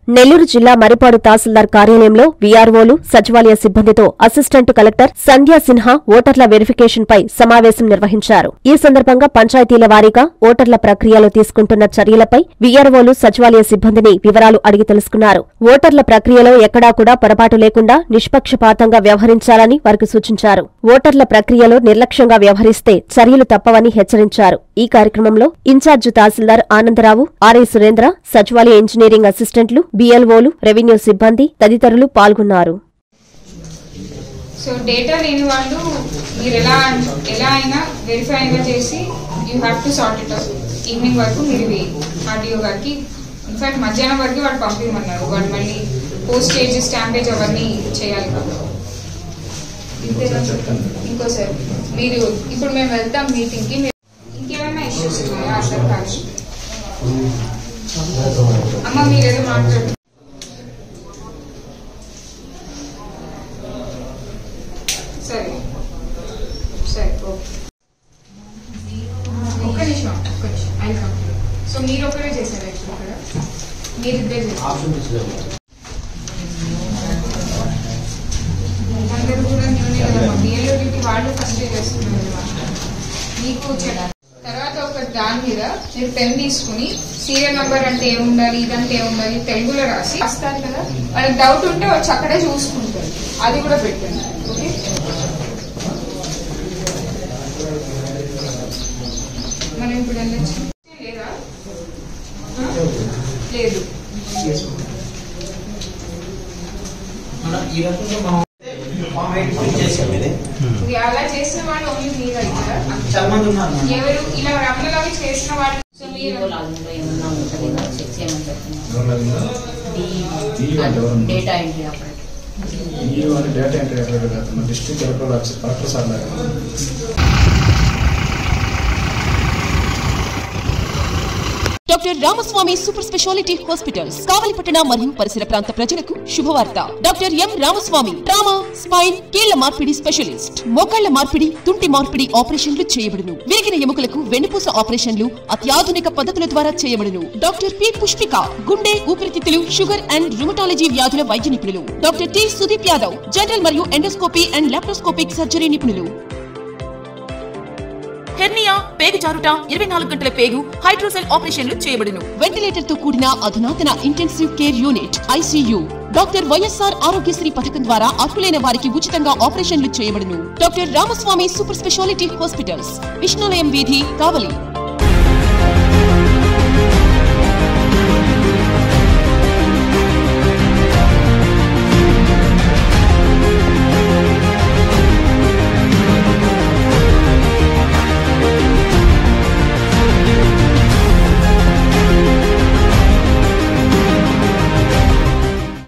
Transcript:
నెల్లూరు జిల్లా మరిపాడు తహసీల్దార్ కార్యాలయంలో వీఆర్ఓలు సచివాలయ సిబ్బందితో అసిస్టెంట్ కలెక్టర్ సంధ్యా సిన్హా ఓటర్ల వెరిఫికేషన్ పై సమావేశం నిర్వహించారు ఈ సందర్భంగా పంచాయతీల వారీగా ఓటర్ల ప్రక్రియలో తీసుకుంటున్న చర్యలపై వీఆర్ఓలు సచివాలయ సిబ్బందిని వివరాలు అడిగి తెలుసుకున్నారు ఓటర్ల ప్రక్రియలో ఎక్కడా కూడా పొరపాటు లేకుండా నిష్పక్షపాతంగా వ్యవహరించాలని వారికి సూచించారు ఓటర్ల ప్రక్రియలో నిర్లక్ష్యంగా వ్యవహరిస్తే చర్యలు తప్పవని హెచ్చరించారు ఈ కార్యక్రమంలో ఇన్ఛార్జ్ తహసీల్దార్ ఆనందరావు ఆర్ఐ సురేంద్ర సచివాలయ ఇంజనీరింగ్ అసిస్టెంట్లు బీఎల్ఓలు రెవెన్యూ సిబ్బంది తదితరులు పాల్గొన్నారు సో డేటా లేని వాళ్ళు మీరు ఎలా ఎలా అయినా వెరిఫై అయినా చేసి you have to sort it out evening వరకు మీరు ఇవి ఆర్టీఓ గారికి ఇన్ఫాక్ట్ మధ్యాహ్నం వరకు వాడు పంపించమన్నారు వాడు మళ్ళీ పోస్టేజ్ స్టాంపేజ్ అవన్నీ చేయాలి కాబట్టి ఇంతేనా ఇంకోసారి మీరు ఇప్పుడు మేము వెళ్తాం మీటింగ్కి మీరు ఇంకేమైనా ఇష్యూస్ ఉన్నాయా అర్థం కాదు అమ్మ మీరేదో మాట్లాడు సరే సరే ఓకే ఒక్క నిమిషం ఒక్క నిమిషం ఐ కంప్లీట్ సో మీరు ఒకరే చేశారు ఇక్కడ మీరు ఇద్దరు చేశారు అందరూ కూడా న్యూనే కదమ్మా బిఎల్ఓ డ్యూటీ వాళ్ళు ఫస్ట్ చేస్తున్నారు కదా మీకు చెప్ తర్వాత ఒక దాని మీద మీరు పెన్ తీసుకుని సీరియల్ నంబర్ అంటే ఏముండాలి ఇదంటే ఏముండాలి తెలుగులో రాసి వస్తారు కదా వాళ్ళకి డౌట్ ఉంటే వచ్చి అక్కడే చూసుకుంటారు అది కూడా పెట్టండి ఓకే మనం ఇప్పుడు వెళ్ళొచ్చు లేదా ఆ? లేదు మనం ఈ రకంగా మనం ఫామ్ ఎయిట్ ఫిల్ చేసాం ఇది ఇది అలా చేసిన వాళ్ళు ఓన్లీ మీరు అవుతారా చాలా మంది ఉన్నారు మేడం. ఎవరు ఇలా రమణలాగా చేసిన వాళ్ళు సో మీరు అందులో ఏమన్నా ఉంటుందో చెక్ చేయమని చెప్తున్నాను డేటా ఎంట్రీ ఆపరేటర్ ఈ వారి డేటా ఎంట్రీ ఆపరేటర్ కాదు district electoral officer collector sir లాగా doctor Ramaswamy super speciality hospitals కావలిపట్టణ మరియు పరిసర ప్రాంత ప్రజలకు శుభవార్త doctor M Ramaswamy trauma spine కీళ్ల మార్పిడి స్పెషలిస్ట్ మోకాళ్ల మార్పిడి తుంటి మార్పిడి ఆపరేషన్లు చేయబడును విరిగిన ఎముకలకు వెన్నుపూస ఆపరేషన్లు అత్యాధునిక పద్ధతుల ద్వారా చేయబడును డాక్టర్ పి పుష్పిక గుండె ఊపిరితిత్తులు షుగర్ అండ్ రుమటాలజీ వ్యాధుల వైద్య నిపుణులు doctor T Sudeep Yadav general మరియు ఎండోస్కోపీ అండ్ లాప్రోస్కోపిక్ సర్జరీ నిపుణులు హెర్నియా పేగు జారుట ఇరవై నాలుగు గంటల పేగు హైడ్రోసెల్ ఆపరేషన్లు చేయబడును వెంటిలేటర్ తో కూడిన అధునాతన intensive care unit ICU doctor YSR Aarogyasri పథకం ద్వారా అర్హులైన వారికి ఉచితంగా ఆపరేషన్లు చేయబడును doctor Ramaswamy super speciality hospitals Vishnulayam వీధి కావలి